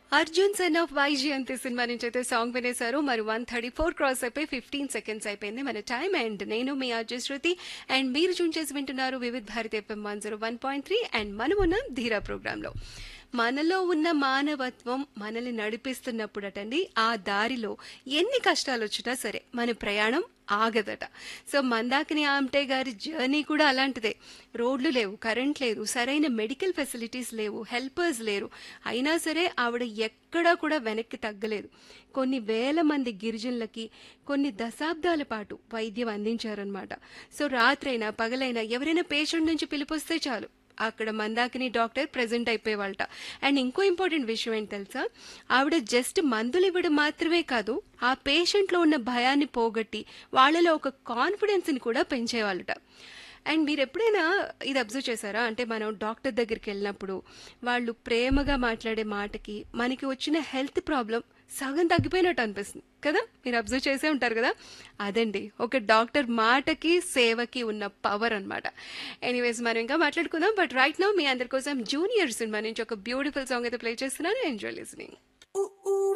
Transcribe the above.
Arjun son of వైజీ అంతే cinema నుంచి అయితే సాంగ్ వినేశారు మరి వన్ థర్టీ ఫోర్ క్రాస్ అయిపోయి ఫిఫ్టీన్ సెకండ్స్ అయిపోయింది మన టైం అండ్ నేను మీ అర్జున్ శృతి అండ్ మీరు జూన్ చేసి వింటున్నారు Vividh Bharati FM one zero one point three and మనం ఉన్నాం ధీరా ప్రోగ్రాంలో మనలో ఉన్న మానవత్వం మనల్ని నడిపిస్తున్నప్పుడు అటండి ఆ దారిలో ఎన్ని కష్టాలు వచ్చినా సరే మన ప్రయాణం ఆగదట సో మందాకిని ఆమ్టే గారి జర్నీ కూడా అలాంటిదే రోడ్లు లేవు కరెంట్ లేదు సరైన మెడికల్ ఫెసిలిటీస్ లేవు హెల్పర్స్ లేరు అయినా సరే ఆవిడ ఎక్కడా కూడా వెనక్కి తగ్గలేదు కొన్ని వేల మంది గిరిజనులకి కొన్ని దశాబ్దాల పాటు వైద్యం అందించారనమాట సో రాత్రైనా పగలైనా ఎవరైనా పేషెంట్ నుంచి పిలిపొస్తే చాలు అక్కడ మందాకిని డాక్టర్ ప్రెజెంట్ అయిపోయేవాళ్ళట అండ్ ఇంకో ఇంపార్టెంట్ విషయం ఏంటి తెలుసా ఆవిడ జస్ట్ మందులు ఇవ్వడం మాత్రమే కాదు ఆ పేషెంట్లో ఉన్న భయాన్ని పోగొట్టి వాళ్ళలో ఒక కాన్ఫిడెన్స్ని కూడా పెంచేవాళ్ళట అండ్ మీరు ఎప్పుడైనా ఇది అబ్జర్వ్ చేశారా అంటే మనం డాక్టర్ దగ్గరికి వెళ్ళినప్పుడు వాళ్ళు ప్రేమగా మాట్లాడే మాటకి మనకి వచ్చిన హెల్త్ ప్రాబ్లం సగం తగ్గిపోయినట్టు అనిపిస్తుంది కదా మీరు అబ్జర్వ్ చేసే ఉంటారు కదా అదండి ఒక డాక్టర్ మాటకి సేవకి ఉన్న పవర్ అనమాట ఎనీవేస్ మనం ఇంకా మాట్లాడుకుందాం బట్ రైట్ నౌ మీ అందరి కోసం జూనియర్ సినిమా నుంచి ఒక బ్యూటిఫుల్ సాంగ్ అయితే ప్లే చేస్తున్నాను ఎంజాయ్ లిసనింగ్